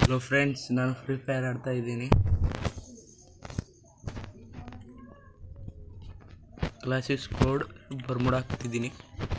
Hello friends ನಾನು free fire ಆಡ್ತಾ ಇದ್ದೀನಿ ಕ್ಲಾಸಿಸ್ ಕೋಡ್ ಬರ್ಮುಡಾಕ್ತಿದ್ದೀನಿ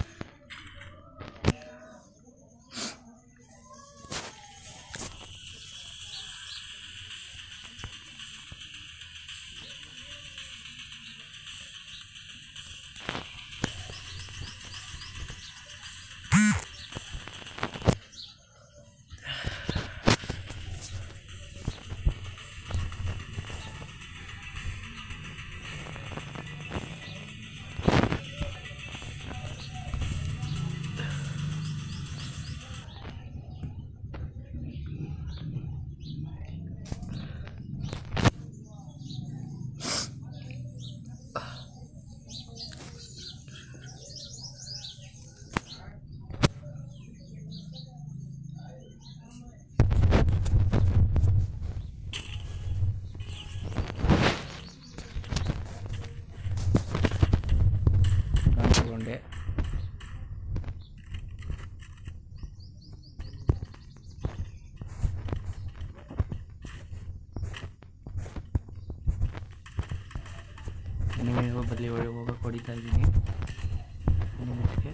ನಾನು ತಗೊಂಡೆ ನಿಮಗೆ ಬದಲಿ ಒಳಗೆ ಹೋಗಕ್ಕೆ ಹೊಡಿತಾ ಇದ್ದೀನಿ ನಿಮಿಷಕ್ಕೆ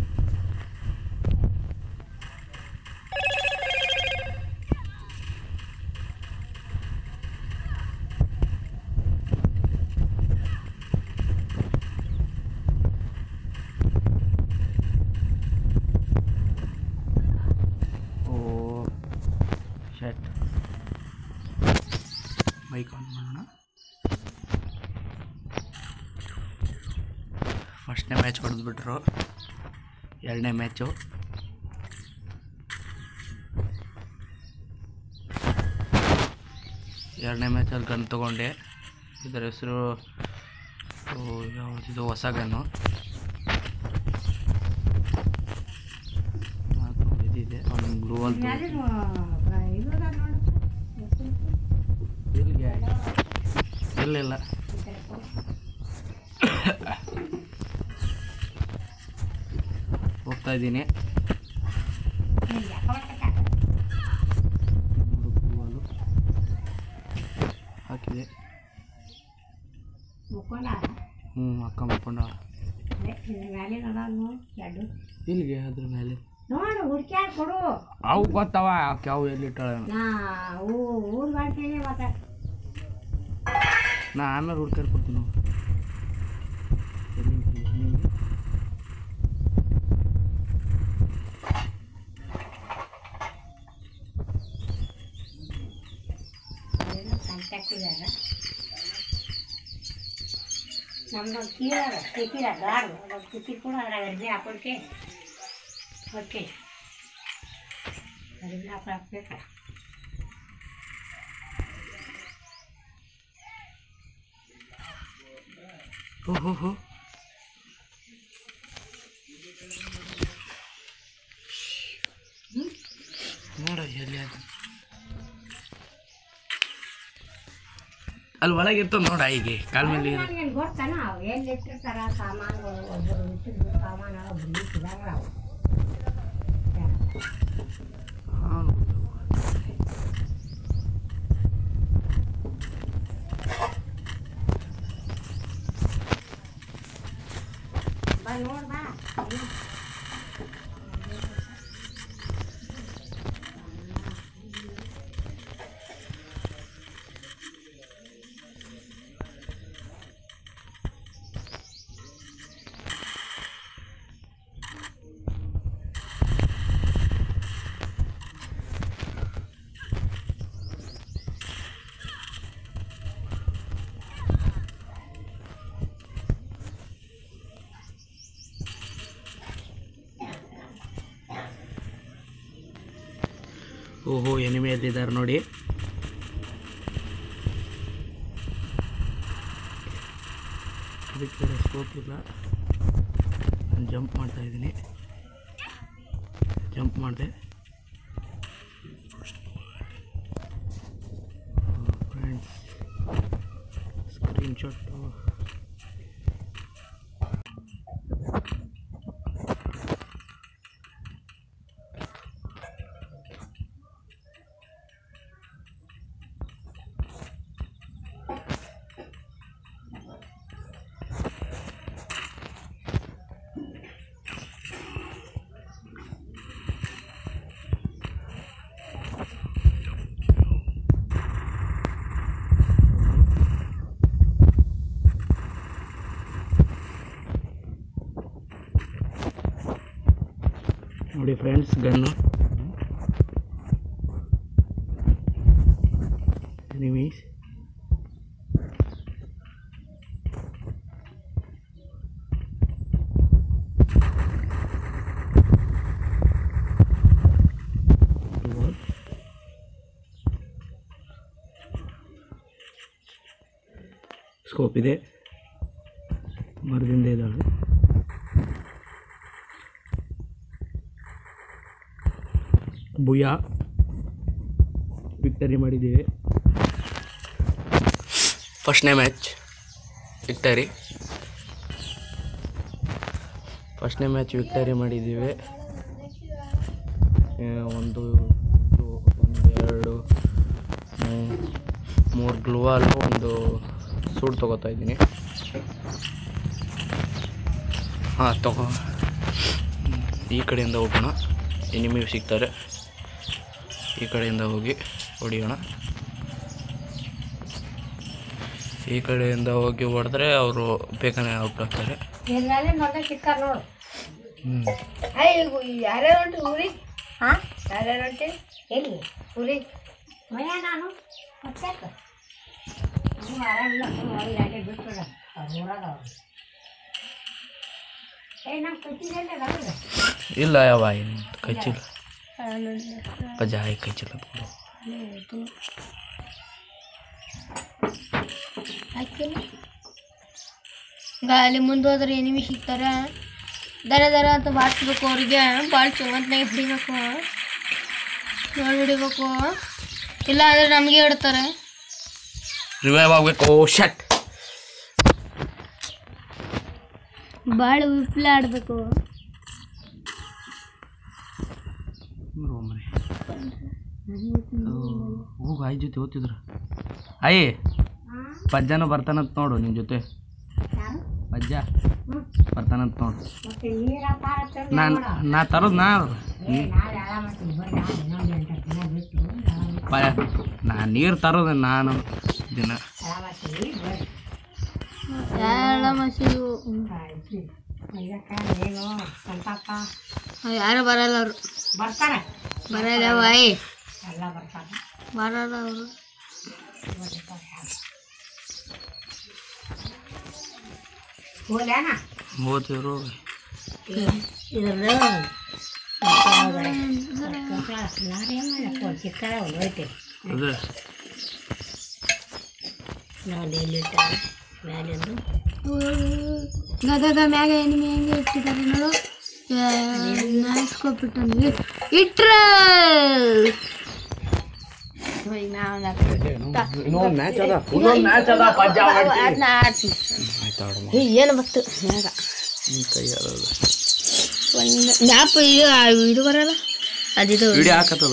ಓ ಶಟ್ ಮೈಕ್ ಆನ್ ಮಾಡೋಣ ಫಸ್ಟ್ನೇ ಮ್ಯಾಚ್ ಹೊಡೆದ್ಬಿಟ್ರು ಎರಡನೇ ಮ್ಯಾಚು ಎರಡನೇ ಮ್ಯಾಚಲ್ಲಿ ಗನ್ ತೊಗೊಂಡೆ ಇದರ ಹೆಸರು ಯಾವುದಿದು ಹೊಸ ಗನ್ನು ನಾಲ್ಕು ಇದಿದೆ ಒಂದು ಬ್ಲೂ ಅಂತ ಇಲ್ಲಿಗೆ ಇಲ್ಲಿಲ್ಲ ಹೋಗ್ತಾ ಇದ್ದೀನಿ ನೋಡು ಹೂವಲು ಹಾಕಿದೆ ಹ್ಞೂ ಅಕ್ಕ ಮಕ್ಕೊಂಡ ಇಲ್ಲಿಗೆ ಅದ್ರ ಮೇಲೆ ನೋಡು ಹುಡ್ಕ್ಯಾಡ್ ಕೊಡು ಅವು ಗೊತ್ತವ ಯಾವ ಎಲ್ಲಿಟ್ಟಾಳ ನಾ ಊರ್ ಮಾಡ್ತೇನೆ ಮತ್ತೆ ನಾ ಆಮೇಲೆ ಹುಡ್ಕಾಡ್ ಕೊಡ್ತೀನಿ ನಾವು ಎಲ್ಲಿ ಇಟ್ಟಿದ್ದೆ? ನೀನು? ಕಾಂಟ್ಯಾಕ್ಟ್ ಇದ್ದಾರೆ ನಮ್ದೊಂದು ಕೀರ ಸ್ಟಿಕ್ಕಿರ ಗಾಡು ಒಂದು ಸ್ಟಿಕ್ಕಿ ಕೂಡ ಅದ್ರಾಗ ಅರ್ಜಿ ಹಾಕೊಳ್ಕೆ ಓಕೆ ಅದನ್ನ ಹಾಕ್ಬೇಕು ಓಹೋ ಹೋ ನೋಡ ಎಲ್ಲಿ ಅದು ಅಲ್ಲಿ ಒಳಗೆ ಇರ್ತದೆ ನೋಡ ಹೀಗೆ ಕಾಲ ಮೇಲೆ ಇರೋದು. ನನಗೇನು ಗೊತ್ತಾನ ಅವು ಎಲ್ಲಿ ಇಟ್ಟಿರ್ತಾರ ಸಾಮಾನುಗಳು ಒಬ್ಬರು ಇಟ್ಟಿದ್ದು ಸಾಮಾನು ಒಬ್ಬರು ಇಟ್ಟಿದಾಗ ಅವು ಹಾ, ಬಾ ನೋಡ್ ಬಾ ಓಹೋ ಎನಿಮೆ ಎದ್ದಿದ್ದಾರೆ ನೋಡಿ ಅದಕ್ಕೆ ಸ್ಕೋಪ್ ಇಲ್ಲ ನಾನು ಜಂಪ್ ಮಾಡ್ತಾ ಇದ್ದೀನಿ ಜಂಪ್ ಮಾಡಿದೆ friends screenshot friends gun enemies scope ಇದೆ ಮರದಿಂದ ಇದ್ದಾಳೆ ಭುಯ ವಿಕ್ಟರಿ ಮಾಡಿದ್ದೀವಿ ಫಸ್ಟ್ನೇ ಮ್ಯಾಚ್ ವಿಕ್ಟರಿ ಫಸ್ಟ್ನೇ ಮ್ಯಾಚ್ ವಿಕ್ಟರಿ ಮಾಡಿದ್ದೀವಿ ಆ, ಒಂದು ಇದು- ಒಂದು ಎರಡು ಮೂರು ಗ್ಲೂವಾಲು ಒಂದು ಸೂಟ್ ತೊಗೋತಾ ಇದ್ದೀನಿ ಹಾಂ ತಗೋ ಈ ಕಡೆಯಿಂದ ಹೋಗೋಣ ಎನಿಮಿ ಸಿಗ್ತಾರೆ ಈ ಕಡೆಯಿಂದ ಹೋಗಿ ಹೊಡಿಯೋಣ ಈ ಕಡೆಯಿಂದ ಹೋಗಿ ಹೊಡೆದ್ರೆ ಅವರು ಬೇಗನೆ ಔಟ್ ಆಗ್ತಾರೆ ಎಲ್ಲಾಲೆ ಮೊದಲು ಸಿಕ್ಕಾರ ನೋಡು ಹ್ಞೂ ಯಾರ್ಯಾರು ಹೊಂಟ್ರಿ ಊರಿಗೆ ಹಾಂ ಯಾರ್ಯಾರು ಹೊಂಟ್ರಿ ಎಲ್ಲಿ ಊರಿಗೆ ಮಯ ನಾನು ಮತ್ತೆ ನೀವು ಆರಾಮಿಲ್ಲ ಅವ್ರು ಯಾಕೆ ಬಿಟ್ಬಿಡ ಅವ್ರು ಊರಾಗ ಅವ್ರು ಏ ನಮ್ಮ ಕಟ್ಟಿದಲ್ಲ ಬರೋದು ಇಲ್ಲ ಯಾವ ಕೈ ಚೀಲ ಪಜಾಯಿ ಕೈ ಚೀಲ ಬಿಡು ಗಾಳಿ ಮುಂದೆ ಹೋದ್ರೆ ಎನಿಮಿ ಸಿಗ್ತಾರ ದರ ದರ ಅಂತ ಬಾರಿಸ್ಬೇಕು ಅವ್ರಿಗೆ ಭಾಳ ಚೊಂಗತ್ನಾಗ ಹಿಡಿಬೇಕು ನೋಡಿ ಹಿಡಿಬೇಕು ಇಲ್ಲ ಅಂದ್ರೆ ನಮಗೆ ಹಿಡ್ತಾರೆ ರಿವೈವ್ ಆಗಬೇಕು ಓ ಶಟ್ ಭಾಳ ವಿಪ್ಲ ಆಡಬೇಕು ಹೋಗು ಆಯ್ ಜೊತೆ ಓದ್ತಿದ್ರು ಆಯಿ ಪಜ್ಜನೂ ಬರ್ತಾನಂತ ನೋಡು ನಿನ್ನ ಜೊತೆ ಯಾರು ಪಜ್ಜ ಹ್ಞೂ ಬರ್ತಾನಂತ ನೋಡು ಮತ್ತೆ ನೀರ ಪಾರ ತಂದು ನಾನು ನೋಡು. ನಾ ತರೋದು ನಾ ಏ ನಾಳೆ ಆರಾಮ ಮಾಡ್ತೀನಿ ಬರ್ರಿ ನಾಳೆ ಇನ್ನೊಂದು ಎಂಟು ದಿನ ಬಿಟ್ಟು ಆರಾಮ ಪ ನಾ ನೀರು ತರೋದು ನಾನು ದಿನ ಆರಾಮ ಮಾಡ್ತೀವಿ ಬರ್ರಿ ಎಲ್ಲ ಮಸಿದು ಆಯ್ತು ಇದಕ್ಕ ಏನು ಸಂತಾಪ ಯಾರು ಬರಲ್ಲ ಅವರು ಬರ್ತಾರೆ ಬರಲ್ಲ ವಾಯಿ ಎಲ್ಲ ಬರ್ತಾರೆ ಬರಲ್ಲ ಅವರು ಹೋಗ್ಯಾನ ಓದಿದ್ರು ಇದ್ರದ್ದು ನಾನೇನು ಮಾಡಕ್ಕೆ ಚಿಕ್ಕದ ಒಂದು ಹೋಯ್ತೆ ಅದೇ ನಾನು ಎಲ್ಲಿಟ್ಟ ಮ್ಯಾಲಿಂದು ಗದಗ ಮ್ಯಾಗ ಎನಿಮಿ ಹೆಂಗೆ ಇಟ್ಟಿದ್ದಾರೆ ನೋಡು ನಾಯಿಸ್ಕೊಬಿಟ್ಟು ಇಟ್ರ ಈಗ ನಾವು ಇನ್ನೊಂದು ಮ್ಯಾಚ್ ಅದ ಇನ್ನೊಂದು ಮ್ಯಾಚ್ ಅದ ಪಜ್ಜ ಅದನ್ನ ಆಡ್ತೀನಿ ಆಯ್ತು ಆಡಮ್ಮ ಏನು ಬತ್ತು ಮ್ಯಾಗ ನಿನ್ನ ಕೈ ಅದ ಒಂದು ಮ್ಯಾಪ್ ಇದು ಆ ಇದು ಬರಲ್ಲ ಅದಿದು ವಿಡಿಯೋ ಹಾಕತ್ತದ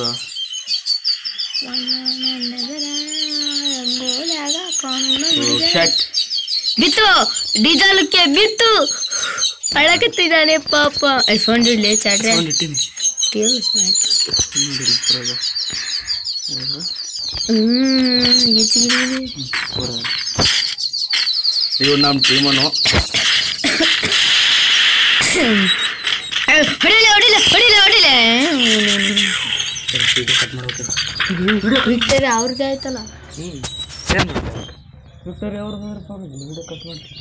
ರಂಗೋಲ್ಯಾಗ ಕಾನೂನು ಬಿಡಿದೆ. ಶಟ್ ಬಿತ್ತು ಡೀಸೆಲ್ಕ್ಕೆ ಬಿತ್ತು ಅಳಕತ್ತಿದ್ದಾನೆ ಪಾಪ ಐಫೋನ್ ಇಡ್ಲಿ ಚಾಟ್ರೆ ಒಂದು ಇಟ್ಟಿನಿ ನೋಡಿ ಬರೋದ ಹ್ಮ್ ಗಿಚ್ಚಿಗಿರಿ ಇವ್ ನಮ್ಮ ಟೀಮನು ಹೊಡಿಲೆ ಹೊಡಿಲೆ ಹೊಡಿಲೆ ಹೊಡಿಲೆ ವಿಡಿಯೋ ಕಟ್ ಮಾಡ್ಬೇಕು ವಿಕ್ಟರಿ ಅವ್ರದ್ದು ಆಯ್ತಲ್ಲ ಹ್ಞೂ ಏನು ವಿಕ್ಟೋರಿ ಅವ್ರದ್ದು ವಿಡಿಯೋ ಕಟ್ ಮಾಡ್ತೀನಿ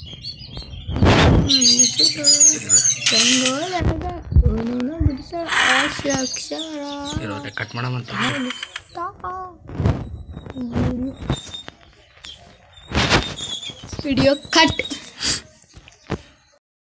ರಂಗೋಲ್ಯಾಗ ಕಾನೂನು ಬಿಡಿಸ ಅಕ್ಷರ ಇರೋದೆ ಕಟ್ ಮಾಡಮಂತ ವಿಡಿಯೋ ಕಟ್